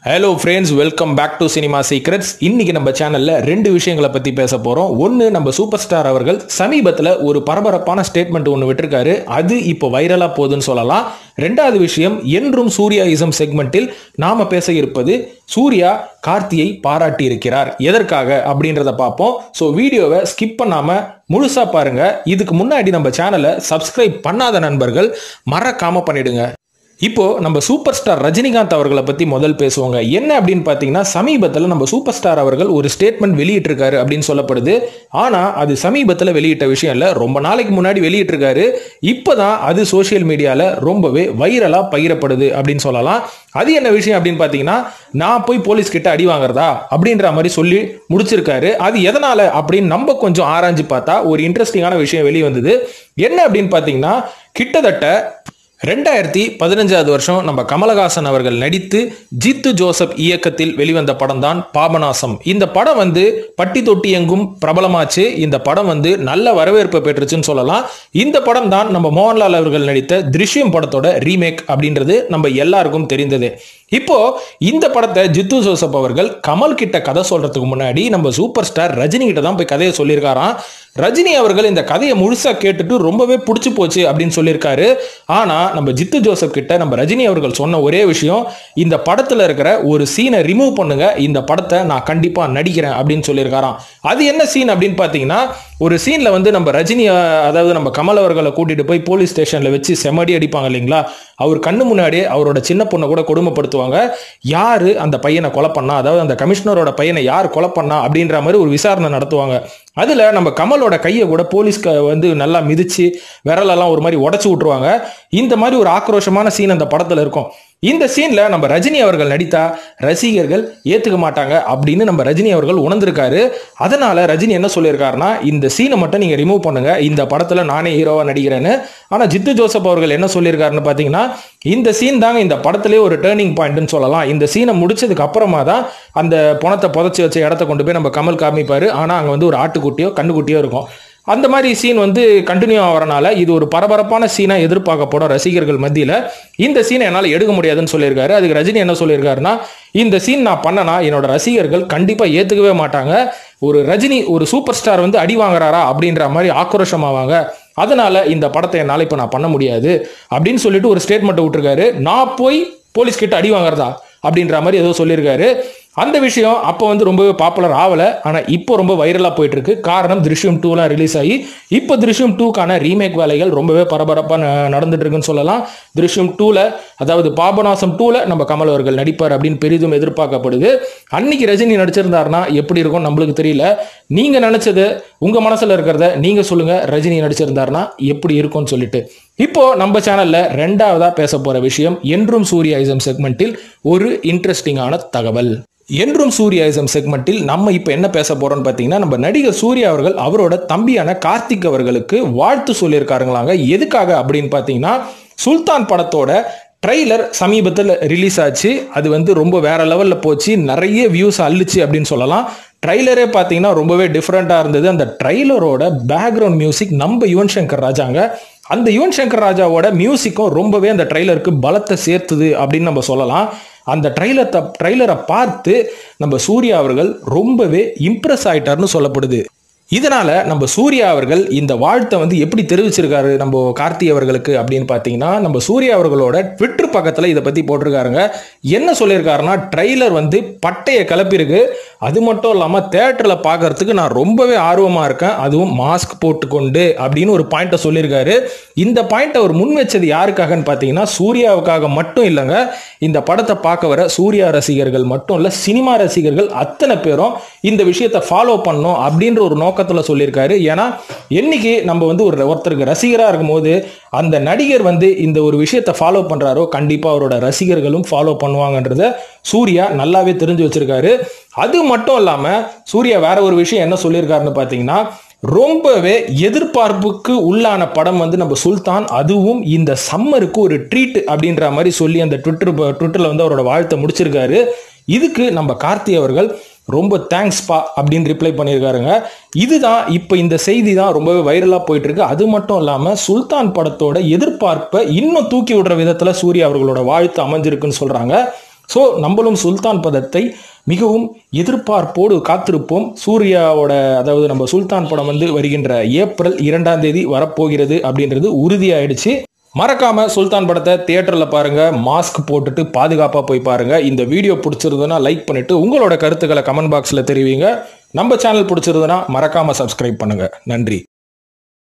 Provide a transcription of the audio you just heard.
hello friends welcome back to cinema secrets இன்னைக்கு நம்ம சேனல்ல ரெண்டு விஷயங்களை பத்தி பேச போறோம் ஒன்னு நம்ம சூப்பர் ஸ்டார் அவர்கள் சமீபத்துல ஒரு பரபரப்பான ஸ்டேட்மெண்ட் ஒன்று விட்டிருக்காரு அது இப்போ வைரலா போகுதுன்னு சொல்லலாம் ரெண்டாவது விஷயம் என்றும் சூர்யா இசம் செக்மெண்ட்டில் நாம பேச இருப்பது சூர்யா கார்த்தியை பாராட்டி இருக்கிறார் எதற்காக அப்படின்றத பார்ப்போம் ஸோ வீடியோவை ஸ்கிப் பண்ணாம முழுசா பாருங்க இதுக்கு முன்னாடி நம்ம சேனலை சப்ஸ்கிரைப் பண்ணாத நண்பர்கள் மறக்காம பண்ணிடுங்க இப்போ நம்ம சூப்பர் ஸ்டார் ரஜினிகாந்த் அவர்களை பத்தி முதல் பேசுவாங்க என்ன அப்படின்னு பார்த்தீங்கன்னா சமீபத்தில் நம்ம சூப்பர் ஸ்டார் அவர்கள் ஒரு ஸ்டேட்மெண்ட் வெளியிட்டிருக்காரு அப்படின்னு சொல்லப்படுது ஆனா அது சமீபத்தில் வெளியிட்ட விஷயம் இல்லை ரொம்ப நாளைக்கு முன்னாடி வெளியிட்டிருக்காரு இப்போதான் அது சோஷியல் மீடியால ரொம்பவே வைரலா பகிரப்படுது அப்படின்னு சொல்லலாம் அது என்ன விஷயம் அப்படின்னு பார்த்தீங்கன்னா நான் போய் போலீஸ் கிட்ட அடி வாங்குறதா அப்படின்ற மாதிரி சொல்லி முடிச்சிருக்காரு அது எதனால அப்படின்னு நம்ம கொஞ்சம் ஆராய்ஞ்சு பார்த்தா ஒரு இன்ட்ரெஸ்டிங்கான விஷயம் வெளியே வந்தது என்ன அப்படின்னு பார்த்தீங்கன்னா கிட்டத்தட்ட ரெண்டாயிரத்தி பதினஞ்சாவது வருஷம் நம்ம கமலஹாசன் அவர்கள் நடித்து ஜித்து ஜோசப் இயக்கத்தில் வெளிவந்த படம் தான் பாபநாசம் இந்த படம் வந்து பட்டி தொட்டி எங்கும் பிரபலமாச்சு இந்த படம் வந்து நல்ல வரவேற்பு பெற்றுச்சுன்னு சொல்லலாம் இந்த படம் தான் நம்ம மோகன்லால் அவர்கள் நடித்த திருஷ்யம் படத்தோட ரீமேக் அப்படின்றது நம்ம எல்லாருக்கும் தெரிந்தது இப்போ இந்த படத்தை ஜித்து ஜோசப் அவர்கள் கமல் கிட்ட கதை சொல்றதுக்கு முன்னாடி நம்ம சூப்பர் ஸ்டார் ரஜினி கிட்ட தான் போய் கதையை சொல்லியிருக்காராம் ரஜினி அவர்கள் இந்த கதையை முழுசா கேட்டுட்டு ரொம்பவே பிடிச்சு போச்சு அப்படின்னு சொல்லியிருக்காரு ஆனா நம்ம ஜித்து ஜோசப் கிட்ட நம்ம ரஜினி அவர்கள் சொன்ன ஒரே விஷயம் இந்த படத்துல இருக்கிற ஒரு சீனை ரிமூவ் பண்ணுங்க இந்த படத்தை நான் கண்டிப்பா நடிக்கிறேன் அப்படின்னு சொல்லியிருக்காராம் அது என்ன சீன் அப்படின்னு பாத்தீங்கன்னா ஒரு சீன்ல வந்து நம்ம ரஜினி அஹ், அதாவது நம்ம கமல் அவர்களை கூட்டிட்டு போய் போலீஸ் ஸ்டேஷன்ல வச்சு செமடி அடிப்பாங்க இல்லைங்களா அவர் கண்ணு முன்னாடியே அவரோட சின்ன பொண்ணை கூட கொடுமைப்படுத்துவாங்க யாரு அந்த பையனை கொலை பண்ணா அதாவது அந்த கமிஷனரோட பையனை யார் கொலை பண்ணா அப்படின்ற மாதிரி ஒரு விசாரணை நடத்துவாங்க அதுல நம்ம கமலோட கையை கூட போலீஸ் க- வந்து நல்லா மிதிச்சு விரலெல்லாம் ஒரு மாதிரி உடச்சு விட்டுருவாங்க இந்த மாதிரி ஒரு ஆக்ரோஷமான சீன் அந்த படத்துல இருக்கும் இந்த சீன்ல நம்ம ரஜினி அவர்கள் நடித்தா ரசிகர்கள் ஏத்துக்க மாட்டாங்க அப்படின்னு நம்ம ரஜினி அவர்கள் உணர்ந்திருக்காரு அதனால ரஜினி என்ன சொல்லியிருக்காருன்னா இந்த சீனை மட்டும் நீங்க ரிமூவ் பண்ணுங்க இந்த படத்துல நானே ஹீரோவா நடிக்கிறேன்னு ஆனா ஜித்து ஜோசப் அவர்கள் என்ன சொல்லியிருக்காருன்னு பாத்தீங்கன்னா இந்த சீன் தாங்க இந்த படத்திலே ஒரு டேர்னிங் பாயிண்ட்னு சொல்லலாம் இந்த சீனை முடிச்சதுக்கு அப்புறமா தான் அந்த பணத்தை புதைச்சி வச்ச இடத்த கொண்டு போய் நம்ம கமல் காமிப்பாரு ஆனா அங்க வந்து ஒரு ஆட்டுக்குட்டியோ கண்ணுக்குட்டியோ இருக்கும் அந்த மாதிரி சீன் வந்து கண்டினியூ ஆகிறனால இது ஒரு பரபரப்பான சீனாக எதிர்பார்க்கப்படும் ரசிகர்கள் மத்தியில் இந்த சீனை என்னால் எடுக்க முடியாதுன்னு சொல்லியிருக்காரு அதுக்கு ரஜினி என்ன சொல்லியிருக்காருன்னா இந்த சீன் நான் பண்ணனா என்னோட ரசிகர்கள் கண்டிப்பாக ஏற்றுக்கவே மாட்டாங்க ஒரு ரஜினி ஒரு சூப்பர் ஸ்டார் வந்து அடி வாங்குறாரா அப்படின்ற மாதிரி ஆக்ரோஷமாவாங்க அதனால இந்த படத்தை என்னால் இப்போ நான் பண்ண முடியாது அப்படின்னு சொல்லிட்டு ஒரு ஸ்டேட்மெண்ட் விட்டுருக்காரு நான் போய் போலீஸ் கிட்ட அடி வாங்குறதா அப்படின்ற மாதிரி ஏதோ சொல்லியிருக்காரு அந்த விஷயம் அப்போ வந்து ரொம்பவே பாப்புலர் ஆகல ஆனால் இப்போ ரொம்ப வைரலாக போயிட்டு இருக்கு காரணம் திருஷ்யம் டூலாம் ரிலீஸ் ஆகி இப்போ திருஷ்யம் டூக்கான ரீமேக் வேலைகள் ரொம்பவே பரபரப்பாக ந- நடந்துட்டு இருக்குன்னு சொல்லலாம் திருஷ்யம் டூல அதாவது பாபநாசம் டூல நம்ம கமல் அவர்கள் நடிப்பார் அப்படின்னு பெரிதும் எதிர்பார்க்கப்படுது அன்னைக்கு ரஜினி நடிச்சிருந்தாருன்னா எப்படி இருக்கும் நம்மளுக்கு தெரியல நீங்க நினைச்சது உங்க மனசுல இருக்கிறத நீங்க சொல்லுங்க ரஜினி நடிச்சிருந்தாருன்னா எப்படி இருக்கும்னு சொல்லிட்டு இப்போ நம்ம சேனல்ல ரெண்டாவதா பேச போற விஷயம் என்றும் சூர்யாயிசம் செக்மெண்ட்டில் ஒரு இன்ட்ரெஸ்டிங்கான தகவல் என்றும் சூர்யாயிசம் செக்மெண்ட்டில் நம்ம இப்போ என்ன பேச போறோம்னு பார்த்தீங்கன்னா நம்ம நடிகர் சூர்யா அவர்கள் அவரோட தம்பியான கார்த்திக் அவர்களுக்கு வாழ்த்து சொல்லியிருக்காருங்களாங்க எதுக்காக அப்படின்னு பார்த்தீங்கன்னா சுல்தான் படத்தோட ட்ரெய்லர் சமீபத்தில் ரிலீஸ் ஆச்சு அது வந்து ரொம்ப வேற லெவலில் போச்சு நிறைய வியூஸ் அள்ளுச்சு அப்படின்னு சொல்லலாம் ட்ரைலரே பார்த்தீங்கன்னா ரொம்பவே டிஃப்ரெண்ட்டாக இருந்தது அந்த ட்ரைலரோட பேக்ரவுண்ட் மியூசிக் நம்ம யுவன் சங்கர் ராஜாங்க அந்த யுவன் சங்கர் ராஜாவோட மியூசிக்கும் ரொம்பவே அந்த ட்ரைலருக்கு பலத்தை சேர்த்துது அப்படின்னு நம்ம சொல்லலாம் அந்த ட்ரைலர் ட்ரைலரை பார்த்து நம்ம சூர்யா அவர்கள் ரொம்பவே இம்ப்ரெஸ் ஆயிட்டார்னு சொல்லப்படுது இதனால நம்ம சூர்யா அவர்கள் இந்த வாழ்த்தை வந்து எப்படி தெரிவிச்சிருக்காரு நம்ம கார்த்தி அவர்களுக்கு அப்படின்னு பார்த்தீங்கன்னா நம்ம சூர்யா அவர்களோட ட்விட்டர் பக்கத்தில் இதை பற்றி போட்டிருக்காருங்க என்ன சொல்லியிருக்காருன்னா ட்ரெய்லர் வந்து பட்டையை கிளப்பியிருக்கு அது மட்டும் இல்லாமல் தேட்டரில் பார்க்கறதுக்கு நான் ரொம்பவே ஆர்வமாக இருக்கேன் அதுவும் மாஸ்க் போட்டுக்கொண்டு அப்படின்னு ஒரு பாயிண்ட்டை சொல்லியிருக்காரு இந்த பாயிண்ட்டை அவர் முன் வச்சது யாருக்காகன்னு பார்த்தீங்கன்னா சூர்யாவுக்காக மட்டும் இல்லைங்க இந்த படத்தை பார்க்க வர சூர்யா ரசிகர்கள் மட்டும் இல்லை சினிமா ரசிகர்கள் அத்தனை பேரும் இந்த விஷயத்தை ஃபாலோ பண்ணணும் அப்படின்ற ஒரு நோக்கத்தில் சொல்லியிருக்காரு ஏன்னா என்னைக்கு நம்ம வந்து ஒரு ஒருத்தருக்கு ரசிகராக இருக்கும்போது அந்த நடிகர் வந்து இந்த ஒரு விஷயத்தை ஃபாலோ பண்ணுறாரோ கண்டிப்பாக அவரோட ரசிகர்களும் ஃபாலோ பண்ணுவாங்கன்றத சூர்யா நல்லாவே தெரிஞ்சு வச்சிருக்காரு அது மட்டும் இல்லாமல் சூர்யா வேற ஒரு விஷயம் என்ன சொல்லியிருக்காருன்னு பார்த்தீங்கன்னா ரொம்பவே எதிர்பார்ப்புக்கு உள்ளான படம் வந்து நம்ம சுல்தான் அதுவும் இந்த சம்மருக்கு ஒரு ட்ரீட் அப்படின்ற மாதிரி சொல்லி அந்த ட்விட்டர் ட்விட்டரில் வந்து அவரோட வாழ்த்தை முடிச்சிருக்காரு இதுக்கு நம்ம கார்த்தி அவர்கள் ரொம்ப தேங்க்ஸ்பா அப்படின்னு ரிப்ளை பண்ணியிருக்காருங்க இதுதான் இப்போ இந்த செய்தி தான் ரொம்பவே வைரலாக போயிட்டு இருக்கு அது மட்டும் இல்லாமல் சுல்தான் படத்தோட எதிர்பார்ப்பை இன்னும் தூக்கி விடுற விதத்தில் சூர்யா அவர்களோட வாழ்த்து அமைஞ்சிருக்குன்னு சொல்கிறாங்க ஸோ நம்மளும் சுல்தான் படத்தை மிகவும் எதிர்பார்ப்போடு காத்திருப்போம் சூர்யாவோட அதாவது நம்ம சுல்தான் படம் வந்து வருகின்ற ஏப்ரல் இரண்டாம் தேதி வரப்போகிறது அப்படின்றது உறுதியாயிடுச்சு மறக்காம சுல்தான் படத்தை தியேட்டர்ல பாருங்க மாஸ்க் போட்டுட்டு பாதுகாப்பா போய் பாருங்க இந்த வீடியோ பிடிச்சிருந்ததுன்னா லைக் பண்ணிட்டு உங்களோட கருத்துக்களை கமெண்ட் பாக்ஸ்ல தெரிவிங்க நம்ம சேனல் பிடிச்சிருந்ததுன்னா மறக்காம சப்ஸ்கிரைப் பண்ணுங்க நன்றி